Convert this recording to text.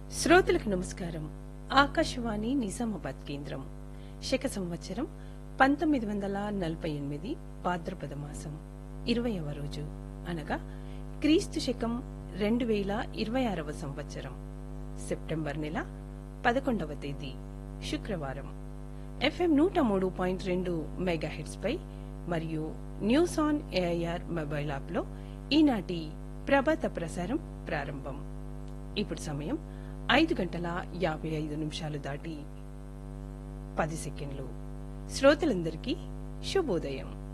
శ్రోతలకు నమస్కారం ఆకాశవాణి నిజామాబాద్ కేంద్రం శక సంవత్సరం పంతొమ్మిది వందల నలభై ఎనిమిది భాద్రపద మాసం ఇరవయవ రోజు అనగా క్రీస్తు శకం రెండు వేల ఇరవై ఆరవ సంవత్సరం సెప్టెంబర్ నెల పదకొండవ తేదీ శుక్రవారం ఎఫ్ఎం నూట మూడు పాయింట్ రెండు మెగాహెట్స్ పై మరియు news on AIR mobile app లో ఈనాటి ప్రభాత ప్రసారం ప్రారంభం ఇప్పుడు సమయం ఐదు గంటల యాభై ఐదు నిమిషాలు దాటి పది సెకండ్లు శ్రోతలందరికీ శుభోదయం